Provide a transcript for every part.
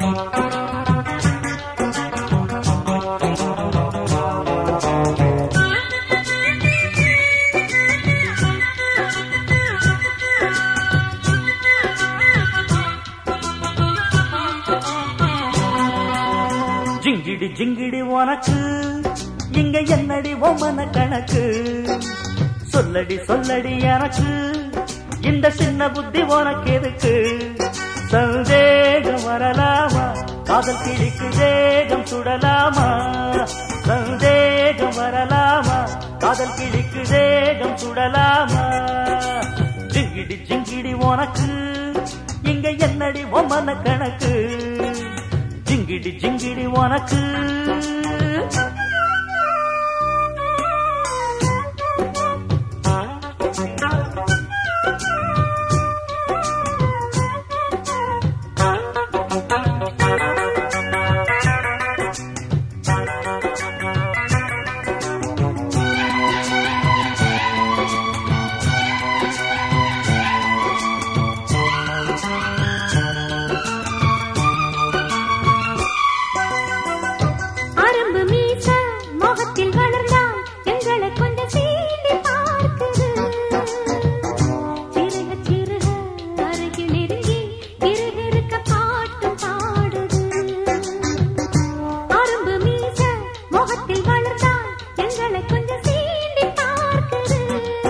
ஜிங்கிடி ஜிங்கிடி உனக்கு இங்க என்னடி ஒம்மன கணக்கு சொல்லடி சொல்லடி எனக்கு இந்த சின்ன புத்தி உனக்கு எதுக்கு சந்தேகம் வரலாமா காதல் கிளிக்கு வேகம் சுடலாமா சந்தேகம் வரலாமா காதல் கிளிக்கு வேகம் சுடலாமா ஜிங்கிடி ஜிங்கிடி உனக்கு இங்க என்னடி ஒம்மன கணக்கு ஜிங்கிடி ஜிங்கிடி உனக்கு அரும்பு மீச முகத்தில் வளர்ந்தால் எங்களை கொஞ்சம் சீண்டி பார்க்குது சிறுக சிறுக அருகில் நெருங்கி கிருகிருக்க பாட்டும் பாடுது அரும்பு மீச முகத்தில் வளர்ந்தால் எங்களை கொஞ்சம் சீண்டி பார்க்குது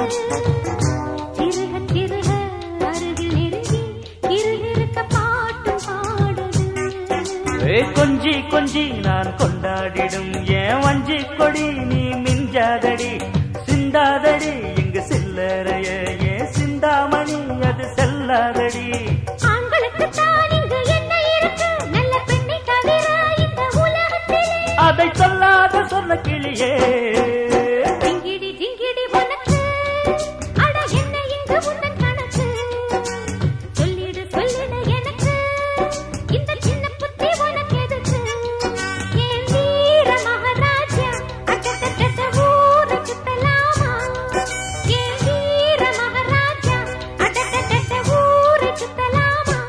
சிறுக சிறுக அருகில் நெருங்கி கிருகிருக்க பாட்டும் பாடுது ஏ கொஞ்சி கொஞ்சி நான் கொண்டாடிடும் ஏன் வஞ்சி கொடி நீ மிஞ்சாதடி சிந்தாதடி இங்கு சில்லறைய ஏன் சிந்தாமணி அது செல்லாதடி ஆண்களுக்கு தான் இங்கு என்ன இருக்கு நல்ல பெண்ணை தவிர இந்த உலகத்திலே அதை சொல்லாத சொன்ன கிளியே டிங்கிடி டிங்கிடி உனக்கு அட என்ன இங்கு உந்தன் கணக்கு சொல்லிடு சொல்லிடு எனக்கு இந்த சின்ன புத்தி உனக்கு எதுக்கு என் வீர மகாராஜா அட்டத்தட்ட ஊரை சுத்தலாமா என் வீர மகாராஜா அட்டத்தட்ட ஊரை சுத்தலாமா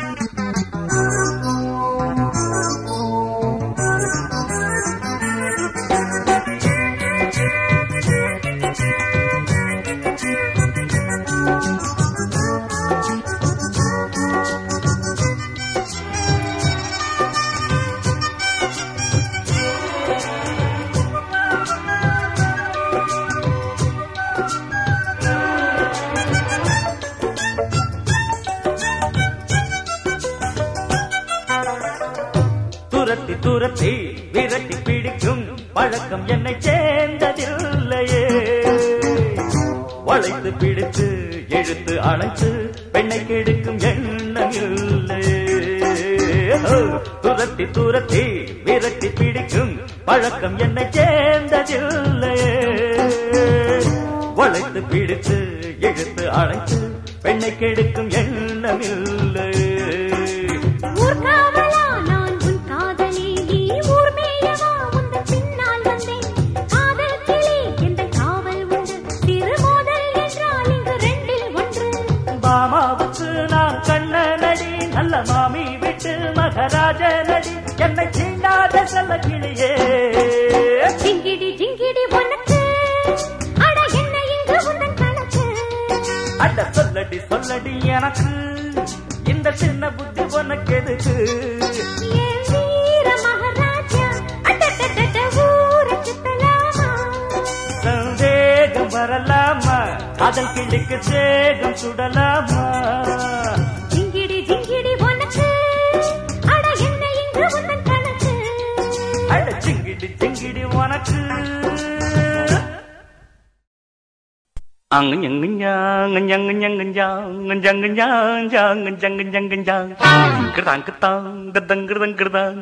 துரத்தி துரத்தி விரட்டி பிடிக்கும் பழக்கம் என்னை சேர்ந்ததில்லையே வளைத்து பிடித்து இழுத்து அணைத்து பெண்ணை கெடுக்கும் எண்ணம் இல்லையே துரத்தி துரத்தி விரட்டி பிடிக்கும் பழக்கம் என்னை சேர்ந்ததில்லையே வளைத்து பிடித்து இழுத்து அணைத்து பெண்ணை கெடுக்கும் எண்ணம் இல்லையே ஊர்காவலா நான் உன் காதலி நீ ஊர் மேயவா உந்தன் பின்னால் வந்தேன் காதல் கிளி எந்த காவல் உண்டு திருமோதல் என்றால் இங்கு ரெண்டில் ஒன்று மாமாவுக்கு நான் கண்ணனடி நல்ல மாமி விட்டு மகராஜ நடி என்னை சீண்டாத செல்ல கிளியே ஜிங்கிடி ஜிங்கிடி உனக்கு அட என்ன இங்கு உந்தன் கணக்கு அட சொல்லடி சொல்லடி எனக்கு இந்த சின்ன புத்தி உனக்கு எதுக்கு என் வீர மகாராஜா அட்டட்டட்ட ஊரை சுத்தலாமா சந்தேகம் வரலாமா காதல் கிளிக்கு சேகம் சுடலாமா ஜிங்கிடி ஜிங்கிடி உனக்கு அட என்ன இங்கு உந்தன் கணக்கு அட சிங்கிடி சிங்கிடி உனக்கு அங்கு எங்கு ஞாங்க ஞங்கு ஞங்கு ஞாங்க ஜங்கு ஞாங்க ஜங்கு ஜங்கு ஞாங்க கிருதாங் கிருதாங் கிருதங் கிருதங் கிருதாங்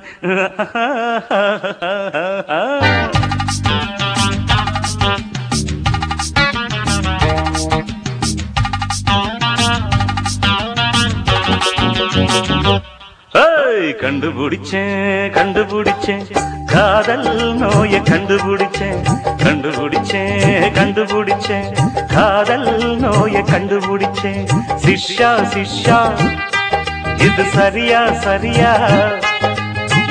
ஏய், கண்டுபிடிச்சேன் கண்டுபிடிச்சேன் காதல் நோய கண்டுபிடிச்சேன் கண்டுபிடிச்சேன் கண்டுபிடிச்சேன் காதல் நோய கண்டுபிடிச்சேன் சிஷ்யா சிஷ்யா இது சரியா சரியா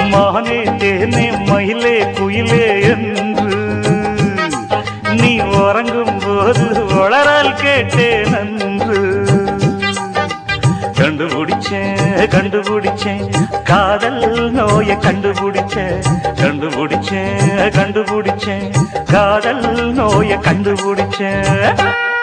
மானே தேனே மயிலே குயிலே என்று நீ உறங்கும் போது உளறல் கேட்டேன் நன்று கண்டுபிடிச்சேன் கண்டுபிடிச்சேன் காதல் நோய கண்டுபிடிச்சேன் கண்டுபிடிச்சேன் கண்டுபிடிச்சேன் காதல் நோய கண்டுபிடிச்சேன்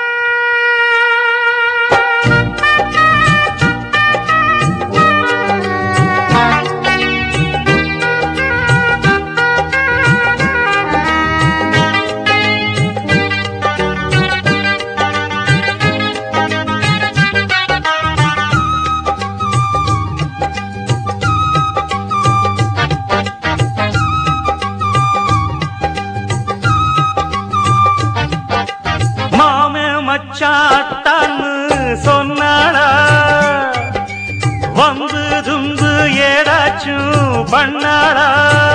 மாமே மச்சாத்தான்னு சொன்னாடா வந்து தும்பு ஏதாச்சும் பண்ணாடா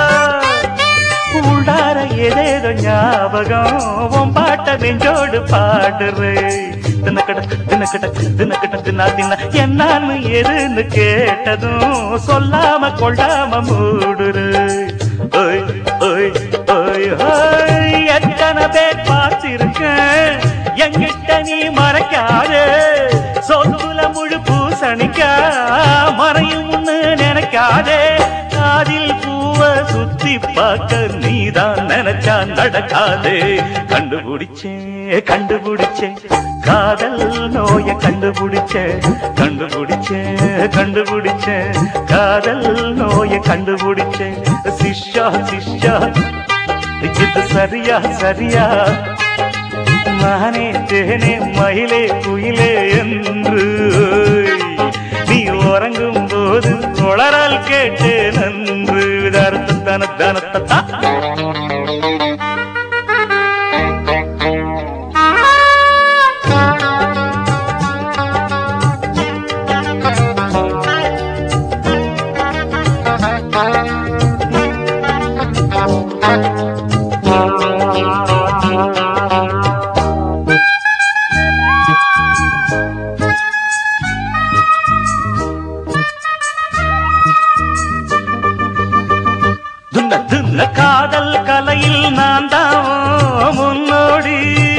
உள்ளார ஏதேதோ ஞாபகம் உன் பாட்ட நெஞ்சோடு பாடுறே தினக்கட தினக்கட தினக்கட தினா தின என்னான்னு எதுன்னு கேட்டதும் சொல்லாம கொள்ளாம மூடுரு ஓய் ஓய் ஓய் ஓய் எத்தனை பேர் பார்த்திருக்கேன் எங்கிட்ட நீ மறைக்காதே சொத்துல முழு பூசணிக்கா மறையும்னு நினைக்காதே காதில் பூவ சுத்தி பார்க்க நீதான் நினைச்சா நடக்காதே கண்டுபிடிச்சேன் கண்டுபிடிச்சேன் காதல் நோய கண்டுபிடிச்சேன் கண்டுபிடிச்சேன் கண்டுபிடிச்சேன் காதல் நோய கண்டுபிடிச்சேன் சிஷ்யா சிஷ்யா இது சரியா சரியா மானே தேனே மயிலே குயிலே என்று நீ உறங்கும் போது உளறல் கேட்டு நன்று தன தன தனத்தா துன்ன துன்ன காதல் கலையில் நான் தான் முன்னோடி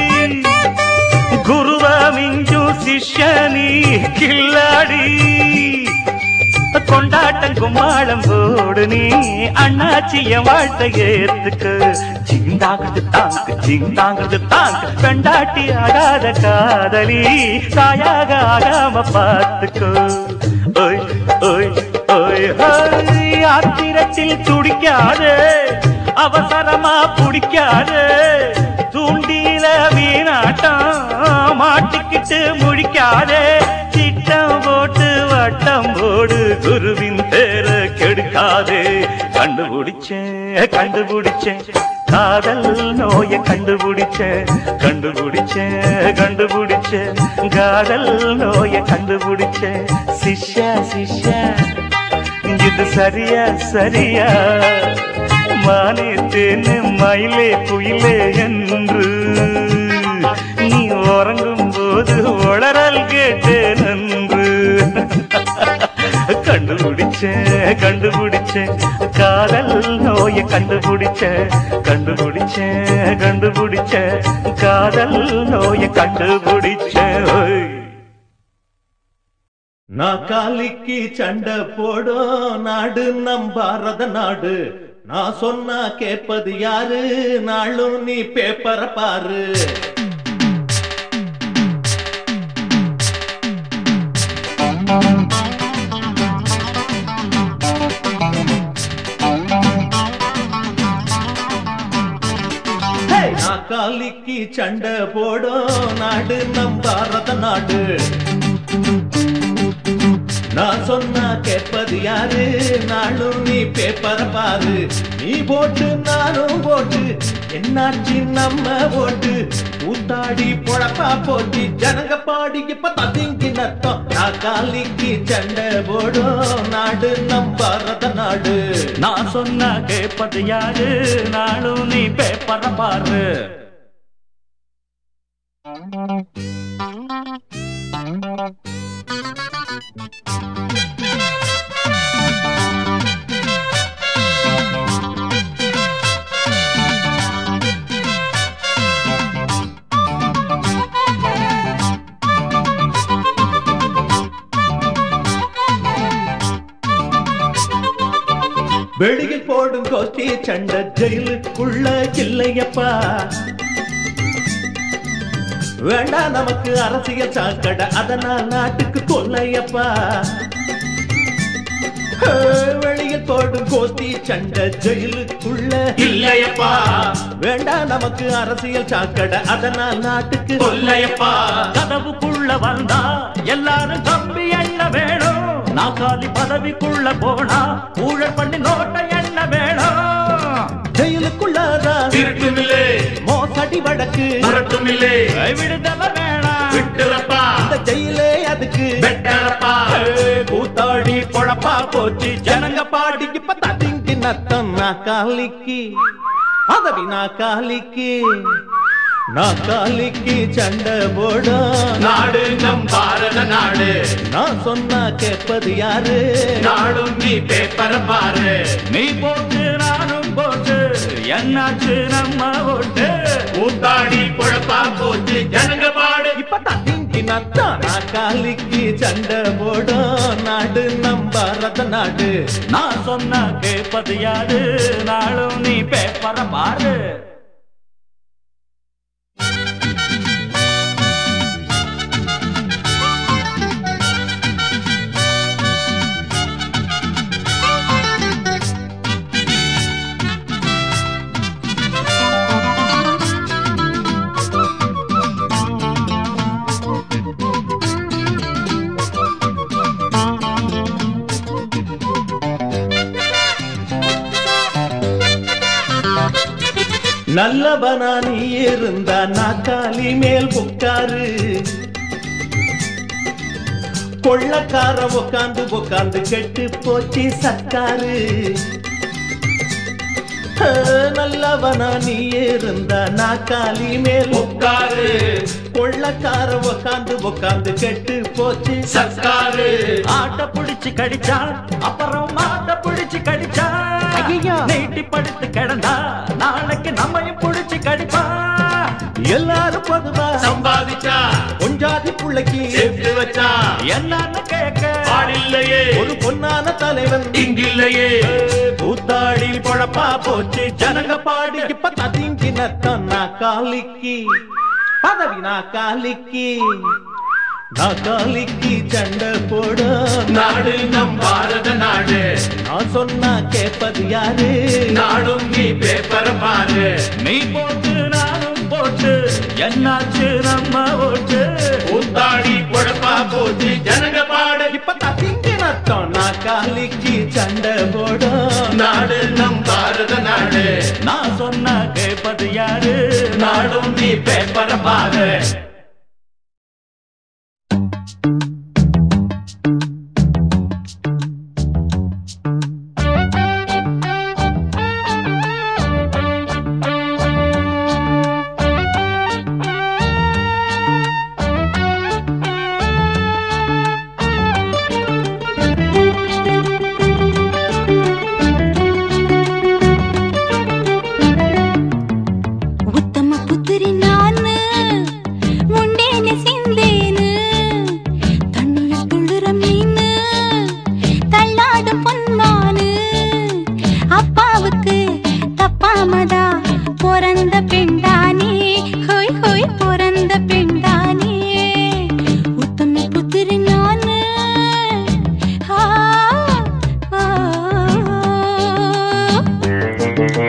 குருவ மிஞ்சும் சிஷ்யனி கில்லாடி கொண்டாட்டம் கும்மாளம் போடு நீ அண்ணாச்சி என் வாழ்த்தை ஏத்துக்கு சிந்தாங்கிறது தாங்கு சிந்தாங்கிறது தாங்கு பெண்டாட்டி ஆகாத காதலி தாயாக ஆகாம பார்த்துக்கோ ஓய் ஓய் ஓய் ஓய் ஆத்திரத்தில் துடிக்காதே அவசரமா பிடிக்காதே தூண்டில வீணாட்டம் மாட்டிக்கிட்டு முழிக்காதே திட்டம் போட்டு வட்டம் போடு குருவின் பேர கெடுக்காதே கண்டுபிடிச்சேன் கண்டுபிடிச்சேன் காதல் நோய கண்டுபிடிச்சேன் கண்டுபிடிச்சேன் கண்டுபிடிச்சேன் காதல் நோய கண்டுபிடிச்சேன் சிஷ்யா சிஷ்யா இது சரியா சரியா மானே தேனு மயிலே குயிலே என்று நீ உறங்கும் போது உளறல் கேட்டே நன்று கண்டுபிடிச்சேன் கண்டுபிடிச்சேன் காதல் நோய கண்டுபிடிச்சேன் கண்டுபிடிச்சேன் கண்டுபிடிச்சேன் காதல் நோய கண்டுபிடிச்சேன் ஓய். நாக்காலிக்கு சண்டை போடும் நாடு நம் பாரத நாடு நான் சொன்னா கேட்பது யாரு நாளும் நீ பேப்பர பாரு நாக்காலிக்கு சண்டை போடும் நாடு நம் பாரத நாடு நான் சொன்னா கேட்பது யாரு நாளும் நீ பேப்பர பாரு நீ போட்டு நானும் போட்டு என்னாச்சு நம்ம ஓட்டு கூத்தாடி பொழப்பா போட்டி ஜனங்க பாடி இப்ப ததிங்கி நத்தம் நான் காலிக்கு சண்டை போடும் நாடு நம் பாரத நாடு நான் சொன்னா கேட்பது யாரு நாளும் நீ பேப்பர பாரு வெளியில் போடும் கோஷ்டி சண்டை ஜெயிலுக்குள்ள இல்லையப்பா வேண்டாம் நமக்கு அரசியல் சாக்கடை அதனால் நாட்டுக்கு கொல்லையப்பா ஹே, வெளியில் போடும் கோஷ்டி சண்டை ஜெயிலுக்குள்ள இல்லையப்பா வேண்டாம் நமக்கு அரசியல் சாக்கடை அதனால் நாட்டுக்கு கொல்லையப்பா கதவுக்குள்ள வந்தா எல்லாரும் கம்பி எண்ண வேணும் நாக்காலி பதவிக்குள்ள போனா ஊழல் பண்ணி நோட்டை எண்ண வேணும் ஜெயிலுக்குள்ளதான் திருட்டுமில்லே மோசடி வழக்கு முரட்டுமில்லே விடுதலை வேணாம் விட்டுறப்பா இந்த ஜெயிலே அதுக்கு வெட்டறப்பா ஏய், கூத்தாடி பொழப்பா போச்சு ஜனங்க பாடி இப்ப ததிங்கி நத்தம் நாக்காலிக்கு பதவி நாக்காலிக்கு நாக்காலிக்கு சண்டை போடும் நாடு நம் பாரத நாடு நான் சொன்னா கேட்பது யாரு நாடும் நீ பேப்பர பாரு நீ போட்டு நானும் போட்டு என்னாச்சு நம்ம ஓட்டு கூத்தாடி குழப்பா போச்சு ஜனங்க பாடு இப்ப ததிங்கி நத்தம் நாக்காலிக்கு சண்டை போடும் நாடு நம் பாரத நாடு நான் சொன்ன கேட்பது யாரு நாளும் நீ பேப்பர பாரு நல்லவனா நீ இருந்தா நாக்காலி மேல் உட்காரு கொள்ளக்கார உக்காந்து உக்காந்து கெட்டு போச்சு சர்க்காரு ஆ, நல்லவனா நீ இருந்தா நாக்காலி மேல் உட்காரு கொள்ளக்கார உக்காந்து உக்காந்து கெட்டு போச்சு சர்க்காரு ஆட்ட புடிச்சு கடிச்சா அப்புறம் மாட்ட புடிச்சு கடிச்சா ஐயையோ. நீட்டி படுத்து கிடந்தா நாளைக்கு நம்மையும் புடிச்சு கடிப்பா எல்லாரும் பொதுவா சம்பாதிச்சா பொஞ்சாதி புள்ளைக்கு சேர்த்து வச்சா என்னன்னு கேட்க பாடில்லையே ஒரு பொன்னான தலைவன் இங்கில்லையே கூத்தாடி பொழப்பா போச்சு ஜனங்க பாடி இப்ப ததிங்கி நத்தம் நாக்காலிக்கு பதவி நாக்காலிக்கு நாக்காலிக்கு சண்டை போட நாடு நம் பாரத நாடு நான் சொன்னா கேட்பது யாரு நாடும் நீ பேப்பர பாரு நீ போட்டு நானும் போட்டு என்னாச்சு நம்ம ஓட்டு கூத்தாடி குழப்பா போச்சு ஜனங்க பாடு இப்ப ததிங்கி நத்தம் நாக்காலிக்கு சண்டை போட நாடு நம் பாரத நாடு நான் சொன்ன கேட்பது யாரு நாடும் நீ பேப்பர பாரு ಉತ್ತಮ ಪುತ್ರಿ ನಾನು ಮುಂಡೇನೆ ಸಿಂದೇನು தண்ணியில் துள்ளுற மீனு தள்ளாடும் பொன்மானு அப்பாவுக்கு தப்பாமதா பிறந்த பெண்டானே ஹோய் ஹோய் பிறந்த பெண்டானே உத்தம புத்திரி நானு ஆ, ஆ, ஆ.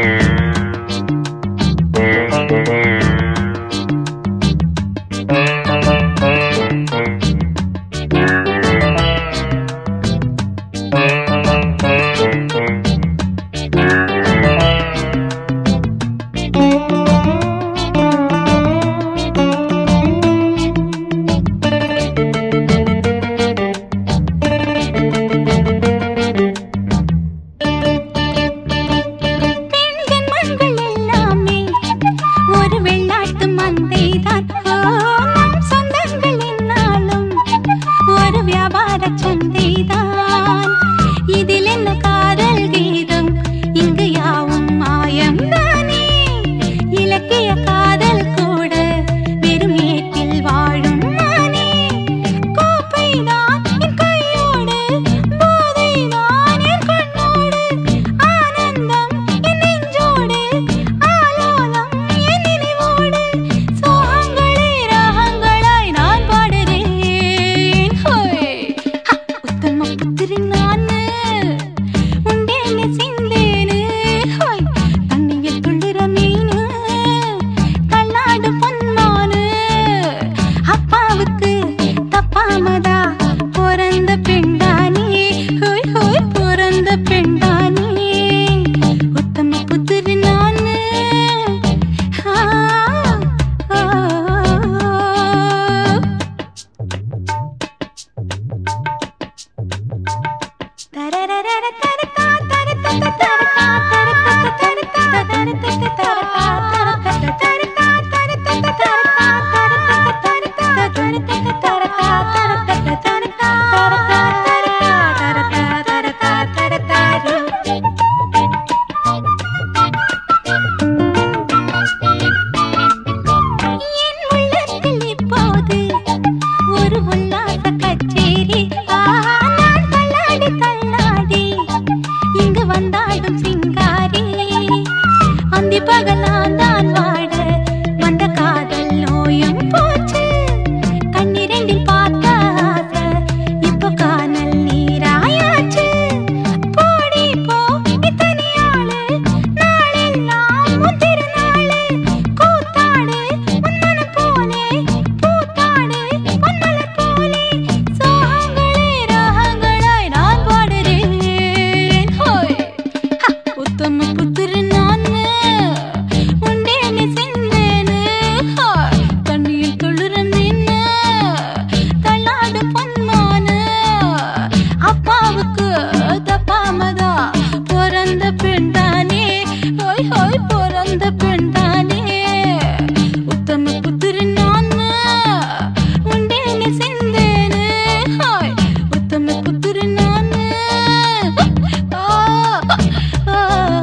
பகலாம் தான் வாட வந்த காதல் நோயும் போச்சு கண்ணிரண்டில் பார்த்த ஆசை இப்போ காணல் நீராயாச்சு போடி போ இத்தனையாளு நாளெல்லாம் உன் திருநாளு கூத்தாடு உன் மனம் போலே பூத்தாடு உன் மலர் போலே சோகங்களே ராகங்களாய் நான் பாடுறேன் ஹோய் ஹ, உத்தம புத்திர நானு உண்டேனே செந்தேனு ஹோய் தண்ணியில் துளுர நின்னு தள்ளாடு பொன்மானு அப்பாவுக்கு தப்பாமதா பிறந்த பெண் தானே ஹோய் ஹோய் பிறந்த பெண் தானே உத்தம புத்திர நானு உண்டேனே செந்தேனு ஹோய் உத்தம புத்திர நானு ஆ ஆ,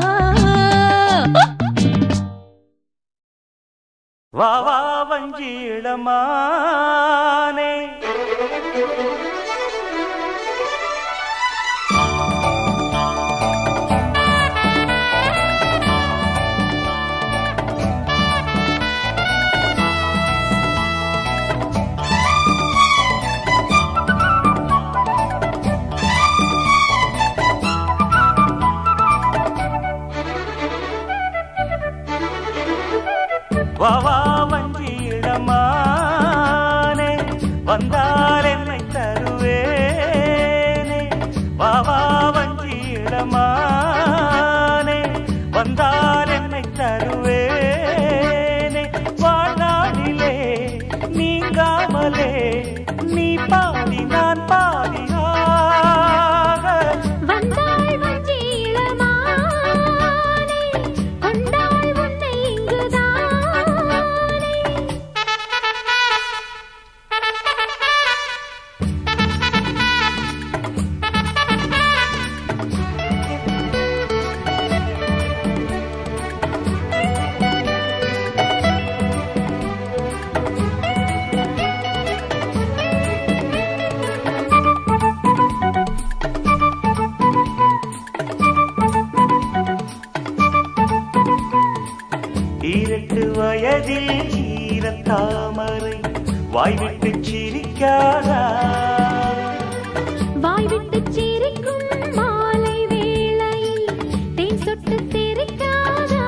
ஆ வா வா வஞ்சி இளமானே வா வா வஞ்சி இளமானே வந்தால் என்னை தருவேனே வா வா வஞ்சி இளமானே வந்தால் என்னை தருவேனே வாழ்நாளிலே நீங்காமலே நீ பாதி நான் பாதியாக வந்தாள் வஞ்சி இளமானே கொண்டாள் உன்னை இங்குதானே ஈரட்டு வயதில் ஈரத்தாமரை வாய்விட்டு சிரிக்காதா வாய் விட்டு சிரிக்கும் மாலை வேளையில் தேன் சொட்டு தெரிக்காதா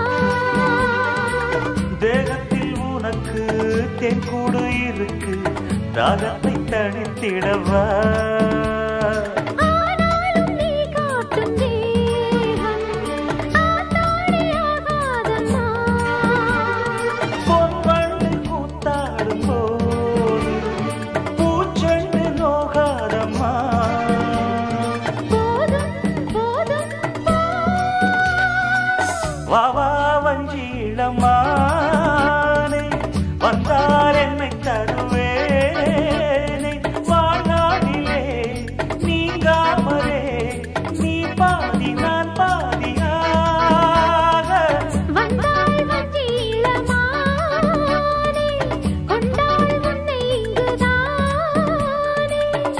தேகத்தில் உனக்கு தென்கூடு இருக்கு தாகத்தை தணித்திடவா ஆனாலும் நீ காட்டும் தேகம் ஆத்தாடியாகாதம்மா பொன்வண்டு கூத்தாடும் போது பூச்செண்டு நோகாதம்மா போதும் போதும் வா வா வஞ்சி இளமானே வந்தால் என்னை தருவேனே வாழ்நாளிலே நீங்காமலே நீ பாதி நான் பாதியாக வந்தாள் வஞ்சி இளமானே கொண்டாள் உன்னை இங்குதானே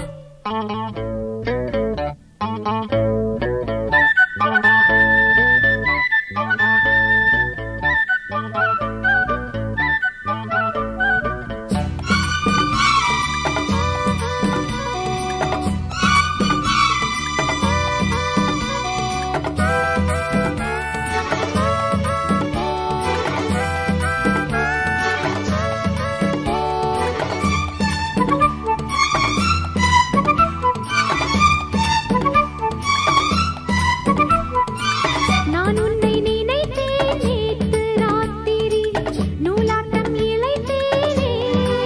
நான் உன்னை நினைத்தேன் நேற்று ராத்திரி நூலாட்டம் இழைத்தேனே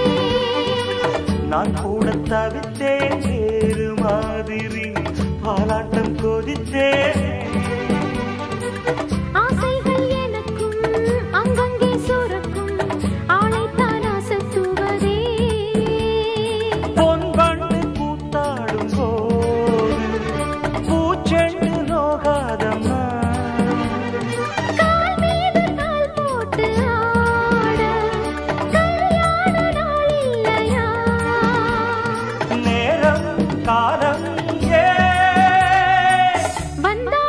நான் கூட தவித்தேன் வேறு மாதிரி பாலாட்டம் கொதித்தேன் ஆசைகள் எனக்கும் அங்கங்கே சுரக்கும் ஆளைத்தான் அசத்துவதே பொன் வண்டு கூத்தாடும் போது பூச்செண்டு நோகாதம்மா கால் மீது கால் போட்டு ஆட கல்யாண நாள் இல்லையா நேரம் காலம் ஏ வந்தா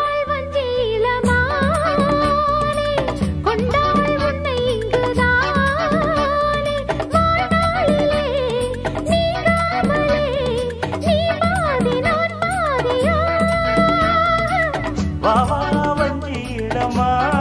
வாவா வஞ்சிடமா